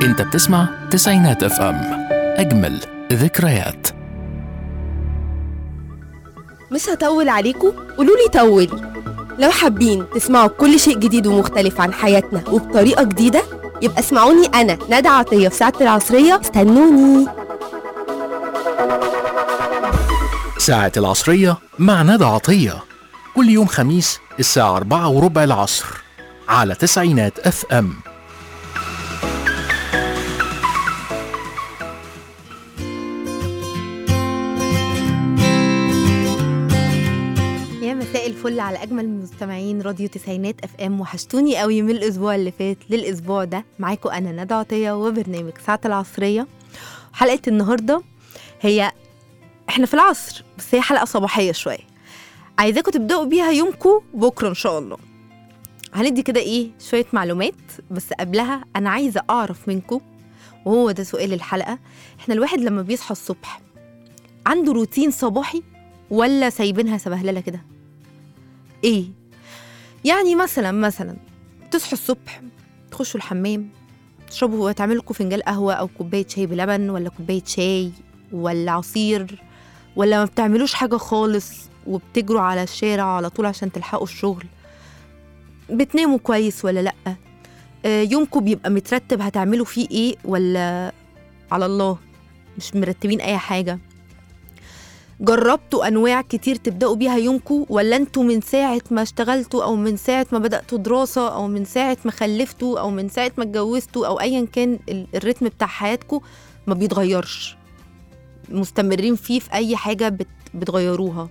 انت بتسمع تسعينات اف ام اجمل ذكريات مش هطول عليكم قولوا لي طولي لو حابين تسمعوا كل شيء جديد ومختلف عن حياتنا وبطريقة جديدة يبقى اسمعوني أنا ندى عطية في ساعة العصرية استنوني ساعة العصرية مع ندى عطية كل يوم خميس الساعة أربعة وربع العصر على تسعينات اف ام يا مساء الفل على أجمل مستمعين راديو تسعينات اف ام وحشتوني قوي من الأسبوع اللي فات للأسبوع ده معاكم أنا ندى عطية وبرنامج ساعة العصرية حلقة النهاردة هي احنا في العصر بس هي حلقة صباحية شوية عايزاكم تبدأوا بيها يومكم بكرة إن شاء الله هندي كده ايه شوية معلومات بس قبلها أنا عايزة أعرف منكم وهو ده سؤال الحلقة احنا الواحد لما بيصحى الصبح عنده روتين صباحي ولا سايبينها سبهلله كده ايه يعني مثلا مثلا تصحوا الصبح تخشوا الحمام تشربوا تعملوا لكم فنجان قهوه او كوبايه شاي بلبن ولا كوبايه شاي ولا عصير ولا ما بتعملوش حاجه خالص وبتجروا على الشارع على طول عشان تلحقوا الشغل بتناموا كويس ولا لا آه، يومكم بيبقى مترتب هتعملوا فيه ايه ولا على الله مش مرتبين اي حاجه جربتوا انواع كتير تبداوا بيها يومكم ولا انتوا من ساعه ما اشتغلتوا او من ساعه ما بداتوا دراسه او من ساعه ما خلفتوا او من ساعه ما اتجوزتوا او ايا كان ال- الريتم بتاع حياتكم ما بيتغيرش مستمرين فيه في اي حاجه بت بتغيروها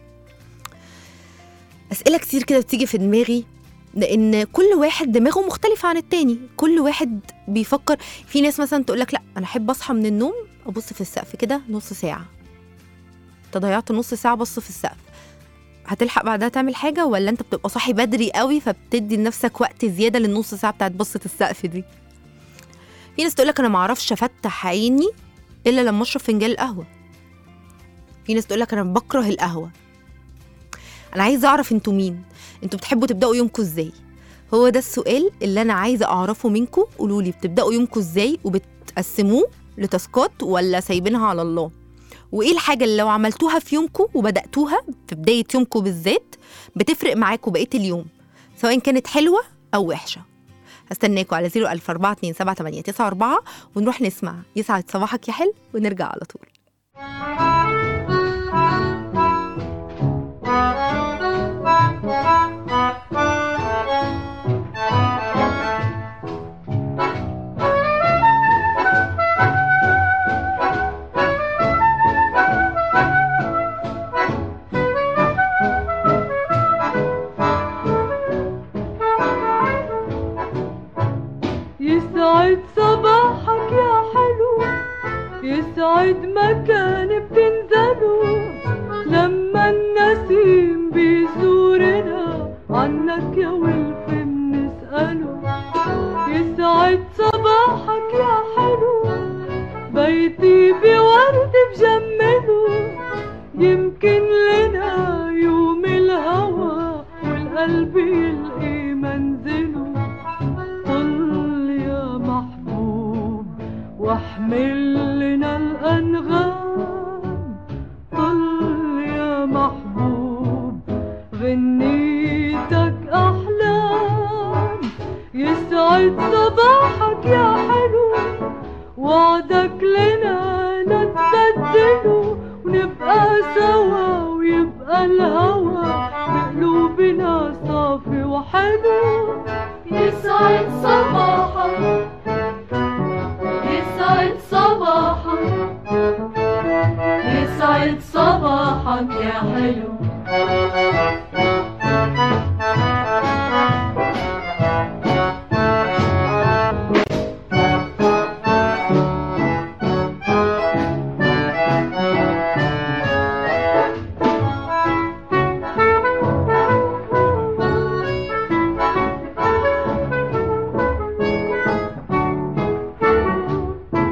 اسئله كتير كده بتيجي في دماغي لان كل واحد دماغه مختلفه عن التاني كل واحد بيفكر في ناس مثلا تقول لك لا انا احب اصحى من النوم ابص في السقف كده نص ساعه انت ضيعت نص ساعه بص في السقف هتلحق بعدها تعمل حاجه ولا انت بتبقى صاحي بدري قوي فبتدي لنفسك وقت زياده للنص ساعه بتاعت بصه السقف دي في ناس تقولك انا معرفش افتح عيني الا لما اشرب فنجان القهوه في ناس تقولك انا بكره القهوه انا عايزه اعرف انتوا مين انتوا بتحبوا تبداوا يومكم ازاي هو ده السؤال اللي انا عايزه اعرفه منكم قولوا لي بتبداوا يومكم ازاي وبتقسموه لتاسكات ولا سايبينها على الله وايه الحاجه اللي لو عملتوها في يومكم وبداتوها في بدايه يومكم بالذات بتفرق معاكم بقيه اليوم سواء كانت حلوه او وحشه هستناكم على 004278994 ونروح نسمع يسعد صباحك يا حلو ونرجع على طول يسعد صباحك يا حلو يسعد مكان بتنزله لما النسيم بيزورنا عنك يا ولف بنسأله يسعد صباحك يا حلو بيتي بورد بجمله يمكن لنا يوم الهوى والقلب يلقي منزله طل يا محبوب واحمل لنا الأنغام طل يا محبوب غنيتك أحلام يسعد صباحك يا حلو وعدك لنا نتبدله ونبقى سوا ويبقى الهوى بقلوبنا صافي وحلو يسعد صباحك يسعد صباحك يسعد صباحك يا حلو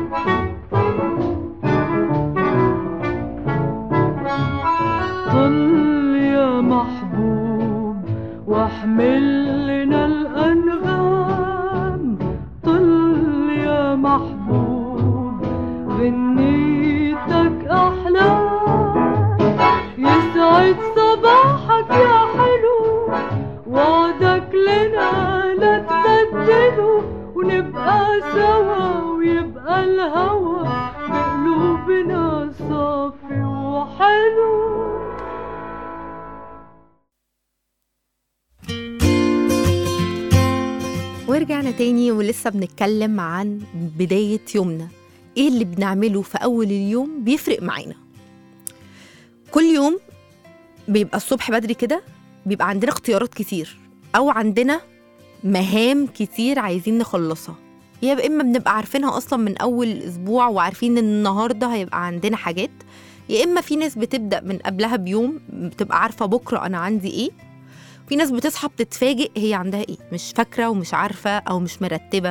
طل الهوى بقلوبنا صافي وحلو ورجعنا تاني ولسه بنتكلم عن بداية يومنا ايه اللي بنعمله في أول اليوم بيفرق معانا كل يوم بيبقى الصبح بدري كده بيبقى عندنا اختيارات كتير أو عندنا مهام كتير عايزين نخلصها يا إما بنبقى عارفينها أصلا من أول الأسبوع وعارفين إن النهاردة هيبقى عندنا حاجات يا إما في ناس بتبدأ من قبلها بيوم بتبقى عارفة بكرة أنا عندي إيه في ناس بتصحى بتتفاجئ هي عندها ايه مش فاكره ومش عارفه او مش مرتبه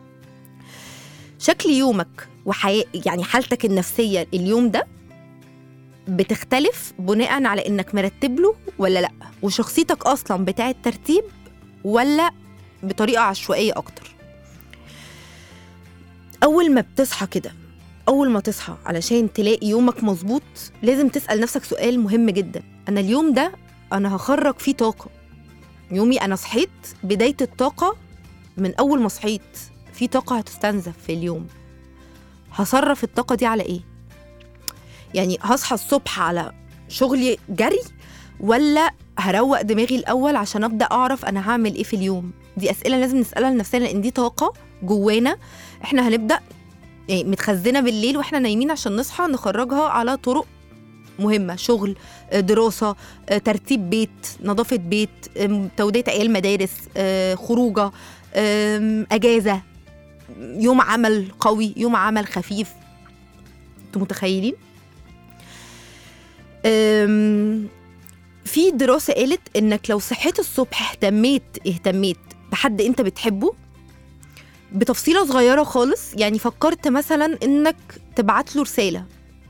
شكل يومك وحياة يعني حالتك النفسيه اليوم ده بتختلف بناء على انك مرتب له ولا لا وشخصيتك اصلا بتاعه ترتيب ولا بطريقه عشوائيه اكتر اول ما بتصحى كده اول ما تصحى علشان تلاقي يومك مظبوط لازم تسال نفسك سؤال مهم جدا انا اليوم ده انا هخرج فيه طاقه يومي انا صحيت بدايه الطاقه من اول ما صحيت في طاقه هتستنزف في اليوم هصرف الطاقه دي على ايه يعني هصحى الصبح على شغلي جري ولا هروق دماغي الاول عشان ابدا اعرف انا هعمل ايه في اليوم دي اسئله لازم نسالها لنفسنا لان دي طاقه جوانا احنا هنبدا يعني متخزنه بالليل واحنا نايمين عشان نصحى نخرجها على طرق مهمه شغل آه، دراسه آه، ترتيب بيت نظافه بيت آم، توديه عيال مدارس آه، خروجه آم، اجازه يوم عمل قوي يوم عمل خفيف انتوا متخيلين أم، في دراسة قالت إنك لو صحيت الصبح اهتميت اهتميت بحد أنت بتحبه بتفصيلة صغيرة خالص يعني فكرت مثلا إنك تبعت له رسالة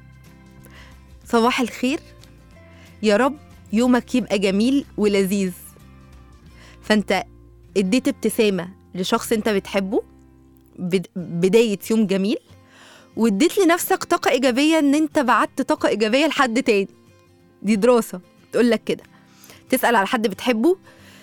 صباح الخير يا رب يومك يبقى جميل ولذيذ فأنت اديت ابتسامة لشخص أنت بتحبه بد- بداية يوم جميل واديت لنفسك طاقة إيجابية إن أنت بعت طاقة إيجابية لحد تاني دي دراسة تقول لك كده تسأل على حد بتحبه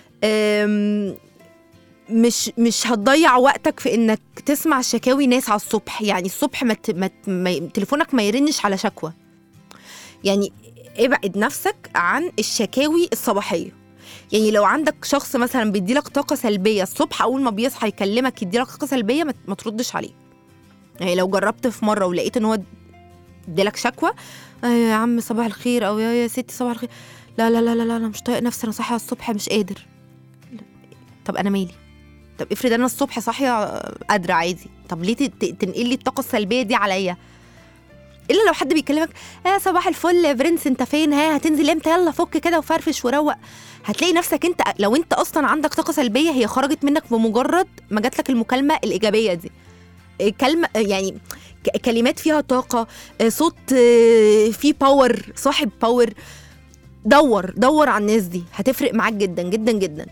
أم، مش مش هتضيع وقتك في انك تسمع شكاوي ناس على الصبح يعني الصبح ما, ت- ما, ت- ما تليفونك ما يرنش على شكوى يعني ابعد نفسك عن الشكاوي الصباحيه يعني لو عندك شخص مثلا بيديلك طاقه سلبيه الصبح اول ما بيصحى يكلمك يديلك طاقه سلبيه ما, ما تردش عليه يعني لو جربت في مره ولقيت ان هو اديلك شكوى آه يا عم صباح الخير او يا يا ستي صباح الخير لا لا لا لا, لا انا مش طايق نفسي انا صاحيه الصبح مش قادر لا. طب انا مالي طب افرض انا الصبح صاحيه آه، قادره عادي طب ليه تت- تنقل لي الطاقه السلبيه دي عليا الا لو حد بيكلمك يا صباح الفل يا برنس انت فين ها هتنزل امتى يلا فك كده وفرفش وروق هتلاقي نفسك انت لو انت اصلا عندك طاقه سلبيه هي خرجت منك بمجرد ما جات لك المكالمه الايجابيه دي كلمه يعني ك- كلمات فيها طاقه آه، صوت آه، فيه باور صاحب باور دور دور على الناس دي هتفرق معاك جدا جدا جدا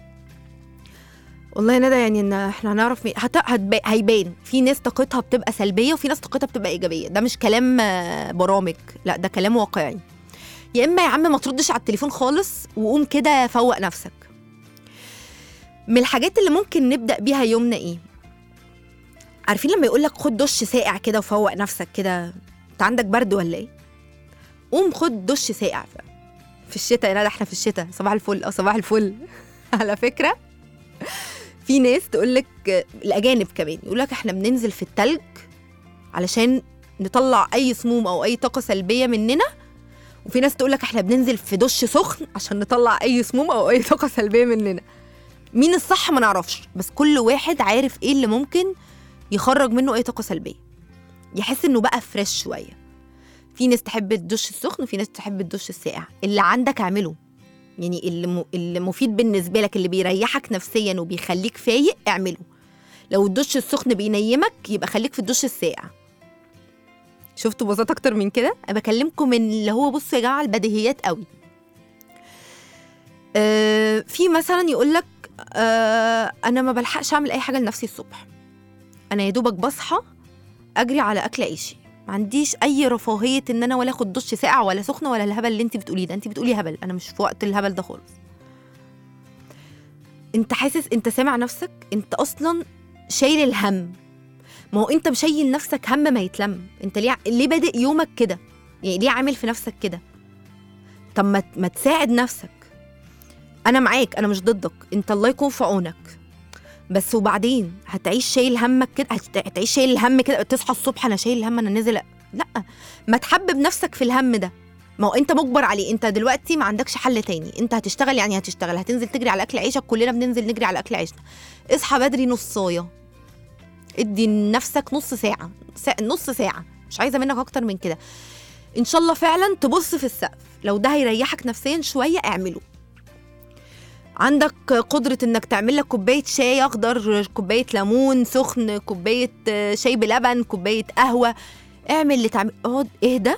والله يا ندى يعني ان احنا هنعرف مين هت... هتب... هيبان في ناس طاقتها بتبقى سلبيه وفي ناس طاقتها بتبقى ايجابيه ده مش كلام آه، برامج لا ده كلام واقعي يا اما يا عم ما تردش على التليفون خالص وقوم كده فوق نفسك من الحاجات اللي ممكن نبدا بيها يومنا ايه عارفين لما يقول لك خد دش ساقع كده وفوق نفسك كده انت عندك برد ولا ايه قوم خد دش ساقع في الشتاء يا ندى احنا في الشتاء صباح الفل اه صباح الفل على فكره في ناس تقول لك الاجانب كمان يقول لك احنا بننزل في التلج علشان نطلع اي سموم او اي طاقه سلبيه مننا وفي ناس تقول لك احنا بننزل في دش سخن عشان نطلع اي سموم او اي طاقه سلبيه مننا مين الصح ما نعرفش بس كل واحد عارف ايه اللي ممكن يخرج منه اي طاقه سلبيه يحس انه بقى فريش شويه في ناس تحب الدش السخن وفي ناس تحب الدش الساقع اللي عندك اعمله يعني اللي, م... اللي مفيد بالنسبه لك اللي بيريحك نفسيا وبيخليك فايق اعمله لو الدش السخن بينيمك يبقى خليك في الدش الساقع شفتوا بساطه اكتر من كده انا بكلمكم من اللي هو بصوا يا جماعه البديهيات قوي آه في مثلا يقول لك آه انا ما بلحقش اعمل اي حاجه لنفسي الصبح انا يا دوبك بصحى اجري على اكل عيشي ما عنديش اي رفاهيه ان انا ولا اخد دش ساقع ولا سخنه ولا الهبل اللي انت بتقوليه ده انت بتقولي هبل انا مش في وقت الهبل ده خالص انت حاسس انت سامع نفسك انت اصلا شايل الهم ما هو انت مشيل نفسك هم ما يتلم انت ليه ليه بادئ يومك كده يعني ليه عامل في نفسك كده طب ما ما تساعد نفسك انا معاك انا مش ضدك انت الله يكون في عونك بس وبعدين هتعيش شايل همك كده هت- هتعيش شايل الهم كده تصحى الصبح انا شايل الهم انا نازل لا ما تحبب نفسك في الهم ده ما هو انت مجبر عليه انت دلوقتي ما عندكش حل تاني انت هتشتغل يعني هتشتغل هتنزل تجري على اكل عيشك كلنا بننزل نجري على اكل عيشنا اصحى بدري نصايه ادي لنفسك نص ساعه سا... نص ساعه مش عايزه منك اكتر من كده ان شاء الله فعلا تبص في السقف لو ده هيريحك نفسيا شويه اعمله عندك قدرة انك تعمل لك كوباية شاي اخضر كوباية ليمون سخن كوباية آه، شاي بلبن كوباية قهوة اعمل اللي تعمل اقعد اهدى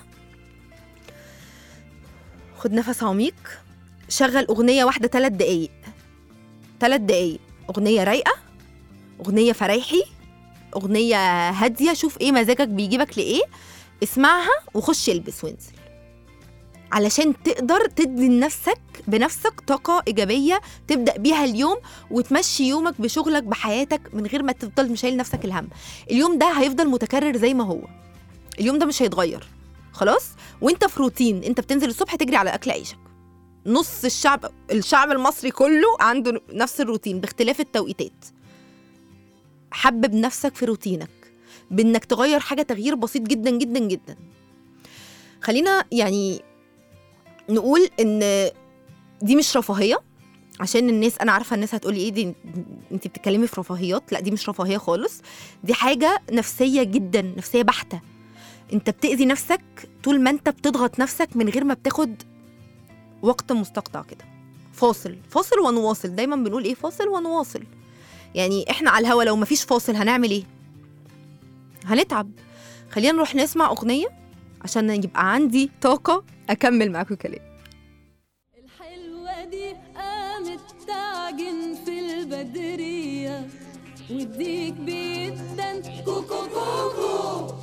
خد نفس عميق شغل اغنية واحدة ثلاث دقايق ثلاث دقايق اغنية رايقة اغنية فرايحي اغنية هادية شوف ايه مزاجك بيجيبك لايه اسمعها وخش البس وانزل علشان تقدر تدي لنفسك بنفسك طاقة إيجابية تبدأ بيها اليوم وتمشي يومك بشغلك بحياتك من غير ما تفضل مشايل نفسك الهم اليوم ده هيفضل متكرر زي ما هو اليوم ده مش هيتغير خلاص وانت في روتين انت بتنزل الصبح تجري على اكل عيشك نص الشعب الشعب المصري كله عنده نفس الروتين باختلاف التوقيتات حبب نفسك في روتينك بانك تغير حاجه تغيير بسيط جدا جدا جدا خلينا يعني نقول ان دي مش رفاهيه عشان الناس انا عارفه الناس هتقولي ايه دي انت بتتكلمي في رفاهيات لا دي مش رفاهيه خالص دي حاجه نفسيه جدا نفسيه بحته انت بتاذي نفسك طول ما انت بتضغط نفسك من غير ما بتاخد وقت مستقطع كده فاصل فاصل ونواصل دايما بنقول ايه فاصل ونواصل يعني احنا على الهوا لو مفيش فاصل هنعمل ايه هنتعب خلينا نروح نسمع اغنيه عشان يبقى عندي طاقه اكمل معاكم كلام الحلوة دي قامت تعجن في البدرية والديك بيدن كوكو كوكو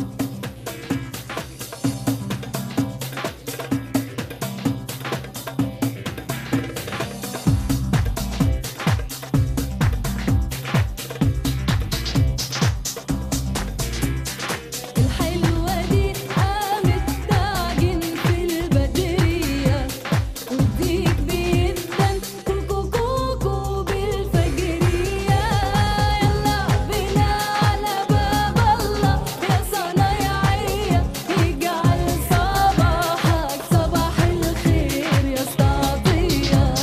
الحلوة دي قامت تعجن في البدرية والديك بيدن كوكو كوكو بالفجرية يلا بينا على باب الله يا صنايعية يجعل صباحك صباح الخير يا استعطية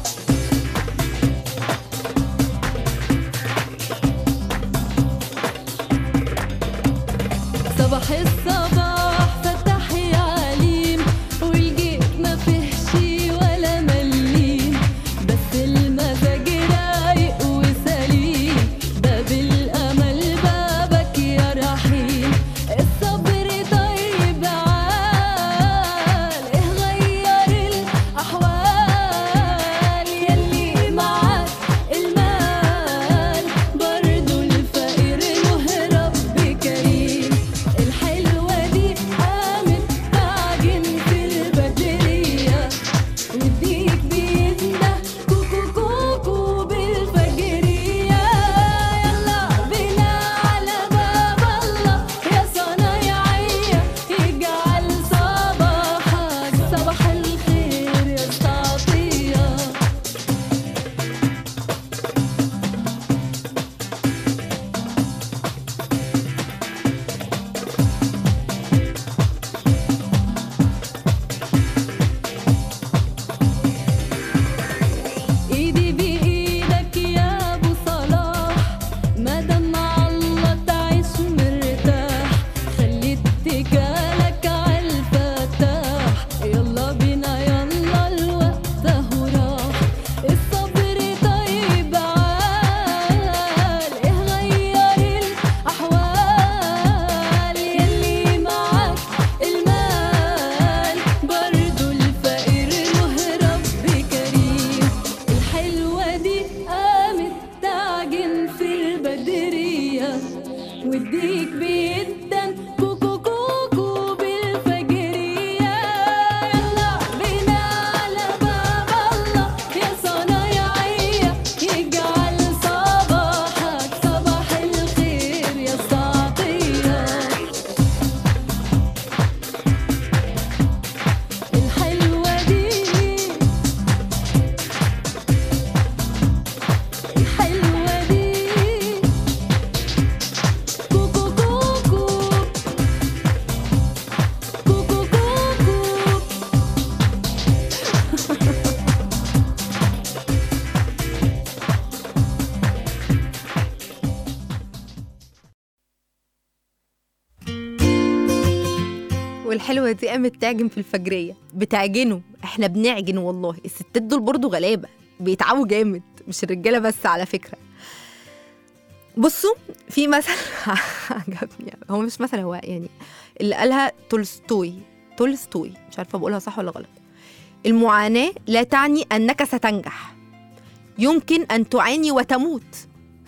صباح الصباح فتح يا عليم والجيب ما فيهش ولا مليم بس المزاج رايق وسليم باب الامل بابك يا رحيم الصبر طيب عال ايه غير الاحوال يلي معاك المال برضو الفقير له رب كريم الحلوة دي قامت تعجن في البدرية وديك بيدنا كوكو كوكو بالفجرية يلا بينا على باب الله يا صنايعية يجعل صباحك صباح الخير يا استعطية ايدي بايدك يا ابو صلاح مادام مع الله تعيش مرتاح خلي اتكالك عالفتاح يلا بينا يلا الوقت اهو راح الصبر طيب عال ايه غير الاحوال يلي معاك المال برضو الفقير له رب كريم الحلوة دي قامت تعجن في البدرية والديك بيدن كوكو كوكو بالفجرية يلا بينا على باب الله يا صنايعية يجعل صباحك صباح الخير يا صاحبي والحلوه دي قامت تعجن في الفجريه بتعجنوا احنا بنعجن والله الستات دول برضو غلابه بيتعبوا جامد مش الرجاله بس على فكره بصوا في مثل عجبني هو مش مثل هو يعني اللي قالها تولستوي تولستوي مش عارفه بقولها صح ولا غلط المعاناه لا تعني انك ستنجح يمكن ان تعاني وتموت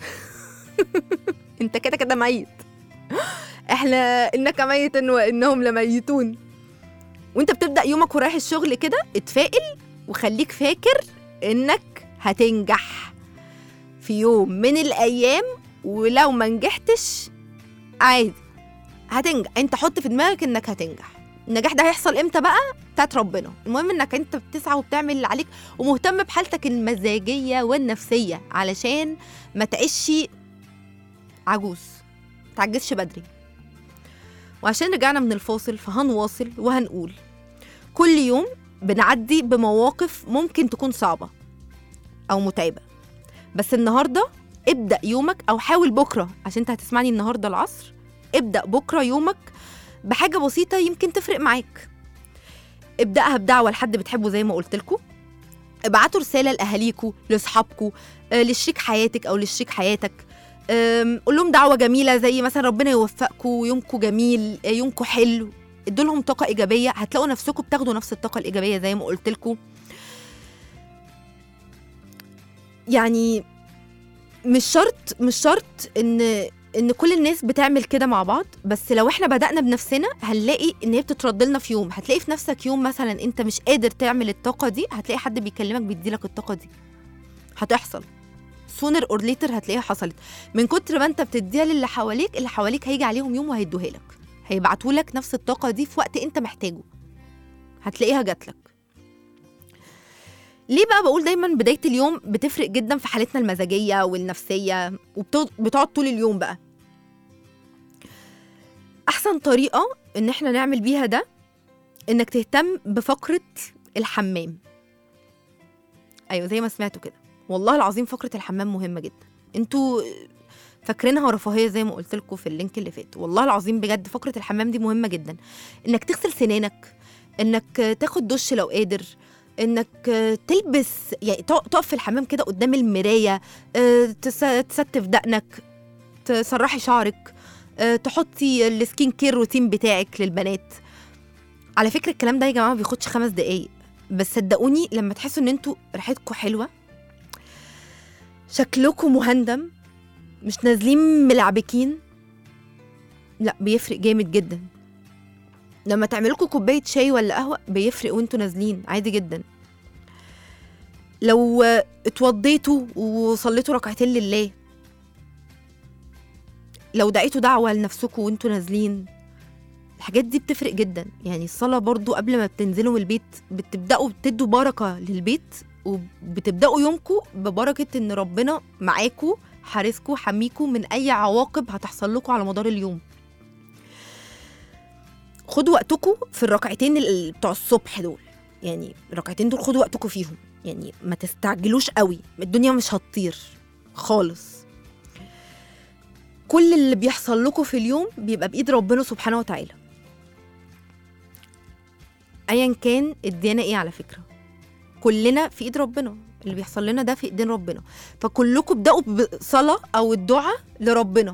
انت كده كده ميت احنا انك ميت وانهم لميتون وانت بتبدا يومك ورايح الشغل كده اتفائل وخليك فاكر انك هتنجح في يوم من الايام ولو ما نجحتش عادي هتنجح انت حط في دماغك انك هتنجح النجاح ده هيحصل امتى بقى بتاعت ربنا المهم انك انت بتسعى وبتعمل اللي عليك ومهتم بحالتك المزاجيه والنفسيه علشان ما تعيش عجوز تعجزش بدري وعشان رجعنا من الفاصل فهنواصل وهنقول كل يوم بنعدي بمواقف ممكن تكون صعبة أو متعبة بس النهاردة ابدأ يومك أو حاول بكرة عشان انت هتسمعني النهاردة العصر ابدأ بكرة يومك بحاجة بسيطة يمكن تفرق معاك ابدأها بدعوة لحد بتحبه زي ما قلت لكم ابعتوا رسالة لأهاليكوا لأصحابكوا آه، لشريك حياتك أو لشريك حياتك أم، قول لهم دعوه جميله زي مثلا ربنا يوفقكم يومكم جميل آه، يومكم حلو ادوا لهم طاقه ايجابيه هتلاقوا نفسكم بتاخدوا نفس الطاقه الايجابيه زي ما قلت لكم يعني مش شرط مش شرط ان ان كل الناس بتعمل كده مع بعض بس لو احنا بدأنا بنفسنا هنلاقي ان هي بتترد لنا في يوم هتلاقي في نفسك يوم مثلا انت مش قادر تعمل الطاقه دي هتلاقي حد بيكلمك بيديلك الطاقه دي هتحصل سونر اور ليتر هتلاقيها حصلت من كتر ما انت بتديها للي حواليك اللي حواليك هيجي عليهم يوم وهيدوها لك هيبعتوا لك نفس الطاقه دي في وقت انت محتاجه هتلاقيها جات لك ليه بقى بقول دايما بدايه اليوم بتفرق جدا في حالتنا المزاجيه والنفسيه وبتقعد طول اليوم بقى احسن طريقه ان احنا نعمل بيها ده انك تهتم بفقره الحمام ايوه زي ما سمعتوا كده والله العظيم فقره الحمام مهمه جدا انتوا فاكرينها رفاهيه زي ما قلت لكم في اللينك اللي فات والله العظيم بجد فقره الحمام دي مهمه جدا انك تغسل سنانك انك تاخد دش لو قادر انك تلبس يعني تق- تقف في الحمام كده قدام المرايه آه، تس- تستف دقنك تسرحي شعرك آه، تحطي السكين كير روتين بتاعك للبنات على فكره الكلام ده يا جماعه ما بياخدش خمس دقايق بس صدقوني لما تحسوا ان انتوا ريحتكم حلوه شكلكم مهندم مش نازلين ملعبكين لا بيفرق جامد جدا لما تعملوا لكم كوبايه شاي ولا قهوه بيفرق وانتوا نازلين عادي جدا لو آه، اتوضيتوا وصليتوا ركعتين لله لو دعيتوا دعوه لنفسكم وانتوا نازلين الحاجات دي بتفرق جدا يعني الصلاة برضو قبل ما بتنزلوا من البيت بتبدأوا بتدوا بركة للبيت وبتبدأوا يومكم ببركة إن ربنا معاكم حارسكم حميكم من أي عواقب هتحصل لكم على مدار اليوم خدوا وقتكم في الركعتين ال- بتوع الصبح دول يعني الركعتين دول خدوا وقتكم فيهم يعني ما تستعجلوش قوي الدنيا مش هتطير خالص كل اللي بيحصل لكم في اليوم بيبقى بإيد ربنا سبحانه وتعالى ايا كان ادينا ايه على فكره كلنا في ايد ربنا اللي بيحصل لنا ده في ايدين ربنا فكلكم ابداوا بصلاه او الدعاء لربنا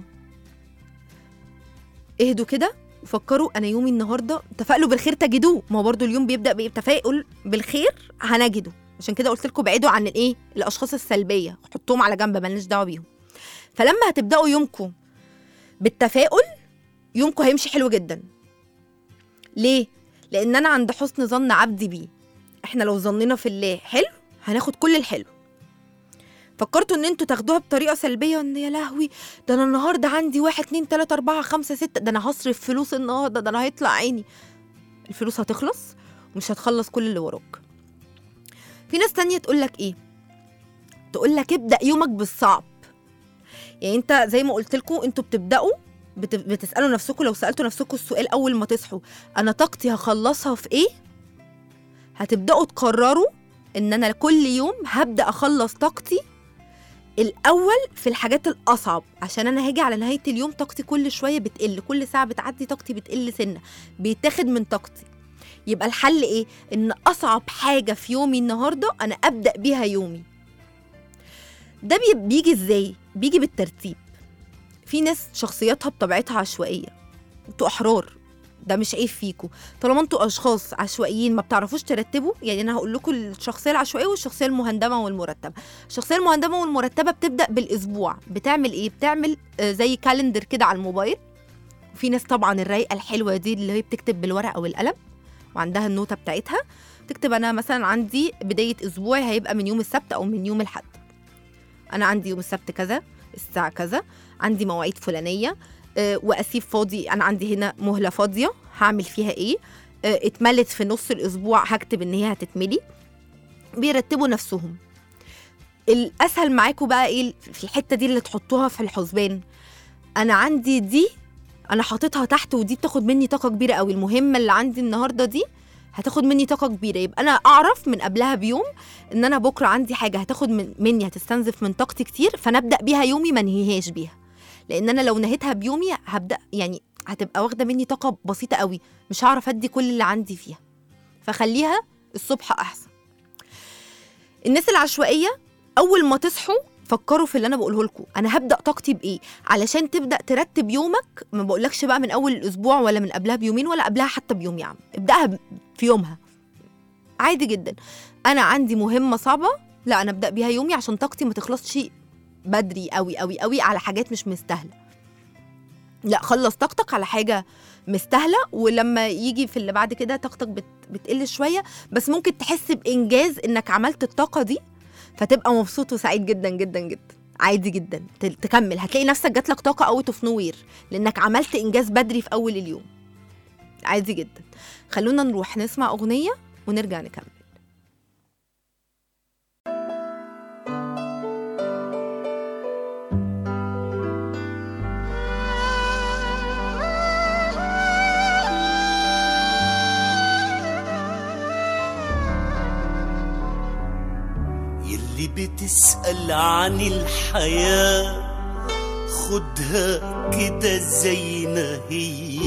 اهدوا كده وفكروا انا يومي النهارده تفائلوا بالخير تجدوه ما هو برضو اليوم بيبدا بالتفاؤل بالخير هنجده عشان كده قلت لكم ابعدوا عن الايه الاشخاص السلبيه حطوهم على جنب مالناش دعوه بيهم فلما هتبداوا يومكم بالتفاؤل يومكم هيمشي حلو جدا ليه لان انا عند حسن ظن عبدي بيه احنا لو ظننا في الله حلو هناخد كل الحلو فكرتوا ان انتوا تاخدوها بطريقه سلبيه ان يا لهوي ده انا النهارده عندي واحد اتنين تلاته اربعه خمسه سته ده انا هصرف فلوس النهارده ده انا هيطلع عيني الفلوس هتخلص ومش هتخلص كل اللي وراك في ناس تانية تقول لك ايه تقول لك ابدا يومك بالصعب يعني انت زي ما قلت لكم انتوا بتبداوا بت- بتسالوا نفسكم لو سالتوا نفسكم السؤال اول ما تصحوا انا طاقتي هخلصها في ايه هتبداوا تقرروا ان انا كل يوم هبدا اخلص طاقتي الاول في الحاجات الاصعب عشان انا هاجي على نهايه اليوم طاقتي كل شويه بتقل كل ساعه بتعدي طاقتي بتقل سنه بيتاخد من طاقتي يبقى الحل ايه ان اصعب حاجه في يومي النهارده انا ابدا بيها يومي ده بي- بيجي ازاي بيجي بالترتيب في ناس شخصياتها بطبيعتها عشوائيه انتوا احرار ده مش عيب فيكم طالما انتوا اشخاص عشوائيين ما بتعرفوش ترتبوا يعني انا هقول لكم الشخصيه العشوائيه والشخصيه المهندمه والمرتبه الشخصيه المهندمه والمرتبه بتبدا بالاسبوع بتعمل ايه بتعمل آه، زي كالندر كده على الموبايل وفي ناس طبعا الرايقه الحلوه دي اللي هي بتكتب بالورقه والقلم وعندها النوتة بتاعتها تكتب أنا مثلا عندي بداية أسبوعي هيبقى من يوم السبت أو من يوم الحد أنا عندي يوم السبت كذا الساعة كذا عندي مواعيد فلانية آه، وأسيب فاضي أنا عندي هنا مهلة فاضية هعمل فيها إيه آه، اتملت في نص الأسبوع هكتب إن هي هتتملي بيرتبوا نفسهم الأسهل معاكم بقى إيه في الحتة دي اللي تحطوها في الحسبان أنا عندي دي انا حاططها تحت ودي بتاخد مني طاقه كبيره قوي المهمه اللي عندي النهارده دي هتاخد مني طاقه كبيره يبقى انا اعرف من قبلها بيوم ان انا بكره عندي حاجه هتاخد من مني هتستنزف من طاقتي كتير فانا ابدا بيها يومي ما انهيهاش بيها لان انا لو نهيتها بيومي هبدا يعني هتبقى واخده مني طاقه بسيطه قوي مش هعرف ادي كل اللي عندي فيها فخليها الصبح احسن الناس العشوائيه اول ما تصحوا فكروا في اللي انا بقوله لكم انا هبدا طاقتي بايه علشان تبدا ترتب يومك ما بقولكش بقى من اول الاسبوع ولا من قبلها بيومين ولا قبلها حتى بيوم يا عم ابداها ب- في يومها عادي جدا انا عندي مهمه صعبه لا انا ابدا بيها يومي عشان طاقتي ما تخلصش بدري قوي قوي قوي على حاجات مش مستاهله لا خلص طاقتك على حاجه مستاهله ولما يجي في اللي بعد كده طاقتك بت... بتقل شويه بس ممكن تحس بانجاز انك عملت الطاقه دي فتبقى مبسوط وسعيد جدا جدا جدا عادي جدا ت- تكمل هتلاقي نفسك جاتلك طاقه اوت اوف نو وير لانك عملت انجاز بدري في اول اليوم عادي جدا خلونا نروح نسمع اغنيه ونرجع نكمل يلي بتسأل عن الحياة خدها كده زي ما هي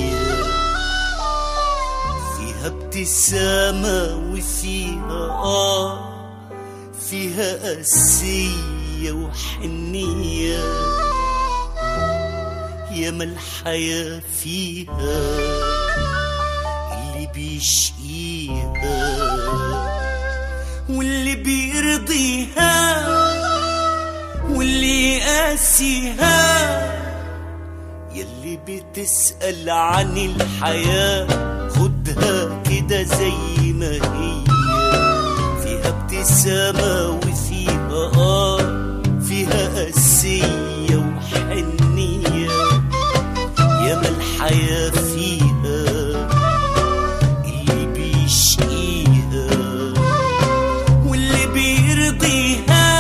فيها ابتسامة وفيها آه فيها قاسية وحنية ياما الحياة فيها اللي بيشقيها واللي بيرضيها واللي يقاسيها يلي بتسأل عن الحياة خدها كده زي ما هي فيها ابتسامة وفيها آه فيها قاسية وحنية ياما الحياة فيها اللي بيشقيها واللي بيرضيها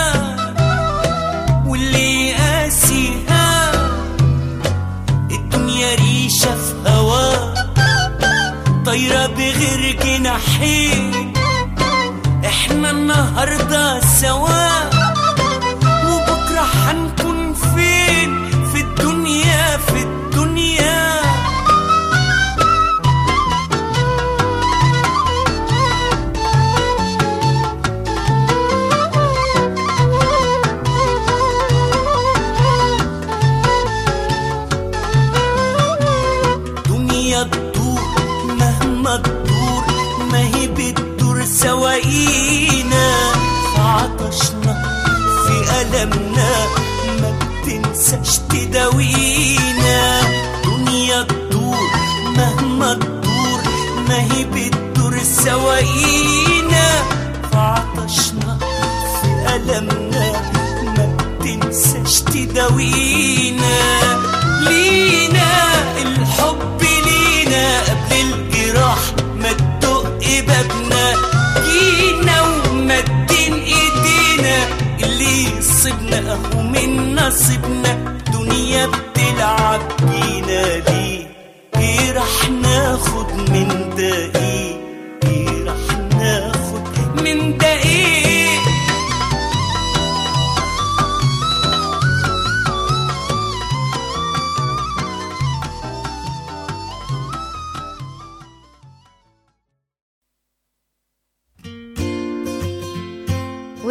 واللي يقاسيها الدنيا ريشة في هوا طايرة بغير جناحين احنا النهاردة سوا وبكرة هنكون فين في الدنيا في الدنيا دنيا تدور مهما تدور ما هي بتدور سواقينا في عطشنا في ألمنا ما بتنساش تداوينا دنيا تدور مهما تدور ما هي بتدور سواقينا في عطشنا في ألمنا ما بتنساش تداوينا لينا الحب لينا قبل الجراح ما تدق بابنا جينا ومدين ايدينا اللي يصيبنا اهو من نصيبنا دنيا بتلعب بينا ليه ايه راح ناخد من ده ايه ايه راح ناخد من ده ايه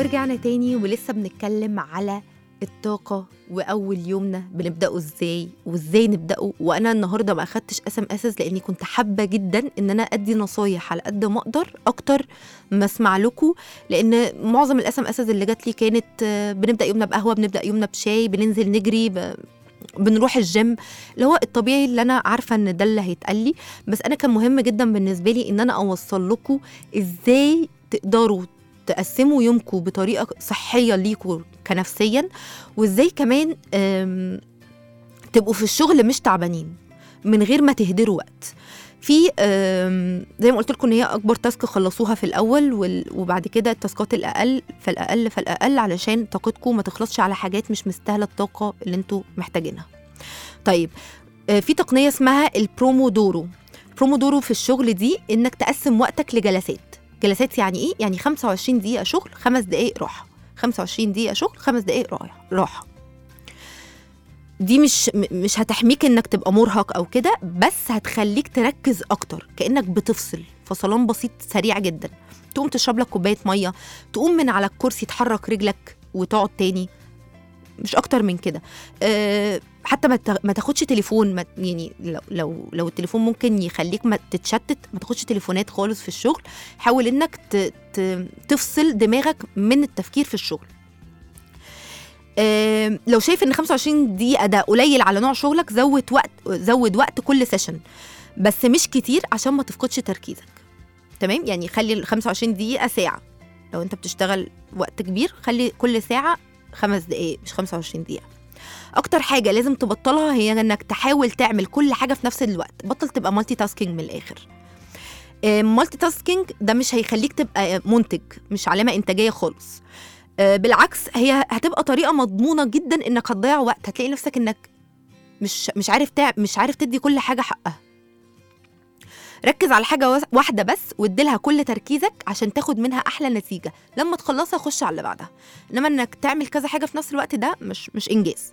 ورجعنا تاني ولسه بنتكلم على الطاقة وأول يومنا بنبدأه إزاي وإزاي نبدأه وأنا النهاردة ما أخدتش اس ام اسز لأني كنت حابة جدا إن أنا أدي نصايح على قد ما أقدر أكتر ما أسمع لكم لأن معظم الاس ام اسز اللي جات لي كانت آه، بنبدأ يومنا بقهوة بنبدأ يومنا بشاي بننزل نجري ب... بنروح الجيم اللي هو الطبيعي اللي انا عارفه ان ده اللي هيتقال لي بس انا كان مهم جدا بالنسبه لي ان انا اوصل لكم ازاي تقدروا تقسموا يومكم بطريقه صحيه ليكوا كنفسيا وازاي كمان أم، تبقوا في الشغل مش تعبانين من غير ما تهدروا وقت في أم، زي ما قلت لكم ان هي اكبر تاسك خلصوها في الاول وال- وبعد كده التاسكات الاقل فالاقل فالاقل علشان طاقتكم ما تخلصش على حاجات مش مستاهله الطاقه اللي انتوا محتاجينها طيب آه، في تقنيه اسمها البرومودورو البرومودورو في الشغل دي انك تقسم وقتك لجلسات جلسات يعني ايه يعني 25 دقيقه شغل خمس دقائق راحه 25 دقيقه شغل خمس دقائق راحه راحه دي مش م- مش هتحميك انك تبقى مرهق او كده بس هتخليك تركز اكتر كانك بتفصل فصلان بسيط سريع جدا تقوم تشرب لك كوبايه ميه تقوم من على الكرسي تحرك رجلك وتقعد تاني مش اكتر من كده أه حتى ما تا- ما تاخدش تليفون ما يعني لو لو لو التليفون ممكن يخليك ما تتشتت ما تاخدش تليفونات خالص في الشغل حاول انك ت- ت- تفصل دماغك من التفكير في الشغل آم، لو شايف ان 25 دقيقه ده قليل على نوع شغلك زود وقت زود وقت كل سيشن بس مش كتير عشان ما تفقدش تركيزك تمام يعني خلي ال 25 دقيقه ساعه لو انت بتشتغل وقت كبير خلي كل ساعه خمس دقايق مش 25 دقيقه اكتر حاجه لازم تبطلها هي انك تحاول تعمل كل حاجه في نفس الوقت بطل تبقى مالتي تاسكينج من الاخر مالتي تاسكينج ده مش هيخليك تبقى منتج مش علامه انتاجيه خالص آه، بالعكس هي هتبقى طريقه مضمونه جدا انك هتضيع وقت هتلاقي نفسك انك مش مش عارف تع... مش عارف تدي كل حاجه حقها ركز على حاجه وس- واحده بس واديلها كل تركيزك عشان تاخد منها احلى نتيجه لما تخلصها خش على اللي بعدها انما انك تعمل كذا حاجه في نفس الوقت ده مش مش انجاز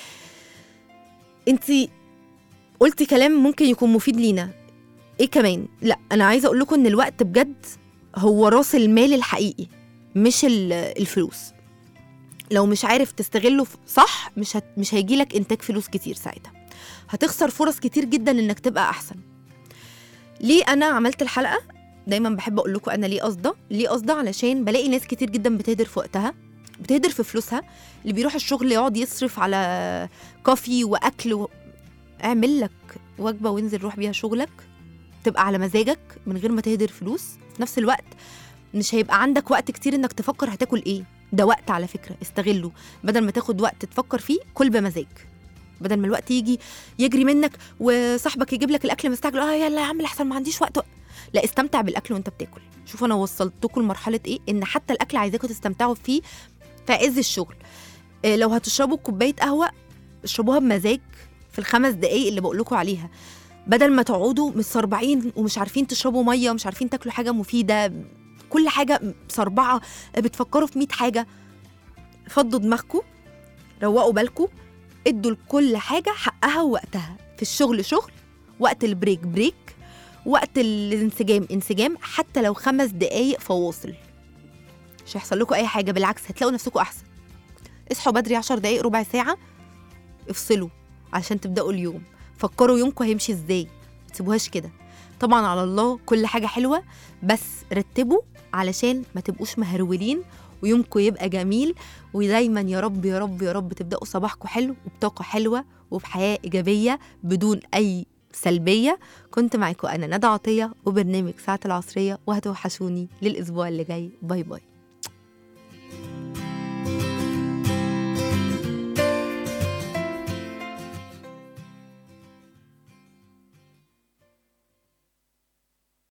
انت قلتي كلام ممكن يكون مفيد لينا ايه كمان لا انا عايزه اقول لكم ان الوقت بجد هو راس المال الحقيقي مش ال- الفلوس لو مش عارف تستغله ف- صح مش هت... مش هيجيلك انتاج فلوس كتير ساعتها هتخسر فرص كتير جدا انك تبقى احسن ليه انا عملت الحلقه دايما بحب اقول لكم انا ليه قصده ليه قصده علشان بلاقي ناس كتير جدا بتهدر في وقتها بتهدر في فلوسها اللي بيروح الشغل يقعد يصرف على كافي واكل و... اعمل لك وجبه وانزل روح بيها شغلك تبقى على مزاجك من غير ما تهدر فلوس في نفس الوقت مش هيبقى عندك وقت كتير انك تفكر هتاكل ايه ده وقت على فكره استغله بدل ما تاخد وقت تفكر فيه كل بمزاج بدل ما الوقت يجي يجري منك وصاحبك يجيب لك الاكل مستعجل اه يلا يا عم لحسن ما عنديش وقت لا استمتع بالاكل وانت بتاكل شوف انا وصلتكم لمرحله ايه ان حتى الاكل عايزاكم تستمتعوا فيه في عز الشغل إيه لو هتشربوا كوبايه قهوه اشربوها بمزاج في الخمس دقايق اللي بقول لكم عليها بدل ما تقعدوا متسربعين ومش عارفين تشربوا ميه ومش عارفين تاكلوا حاجه مفيده كل حاجه مسربعه بتفكروا في 100 حاجه فضوا دماغكم روقوا بالكم ادوا لكل حاجه حقها ووقتها في الشغل شغل وقت البريك بريك وقت الانسجام انسجام حتى لو خمس دقايق فواصل مش هيحصل لكم اي حاجه بالعكس هتلاقوا نفسكم احسن اصحوا بدري 10 دقايق ربع ساعه افصلوا عشان تبداوا اليوم فكروا يومكم هيمشي ازاي ما تسيبوهاش كده طبعا على الله كل حاجه حلوه بس رتبوا علشان ما تبقوش مهرولين ويومكم يبقى جميل ودايما يا رب يا رب يا رب تبداوا صباحكم حلو وبطاقه حلوه وبحياه ايجابيه بدون اي سلبيه كنت معاكم انا ندى عطيه وبرنامج ساعه العصريه وهتوحشوني للاسبوع اللي جاي باي باي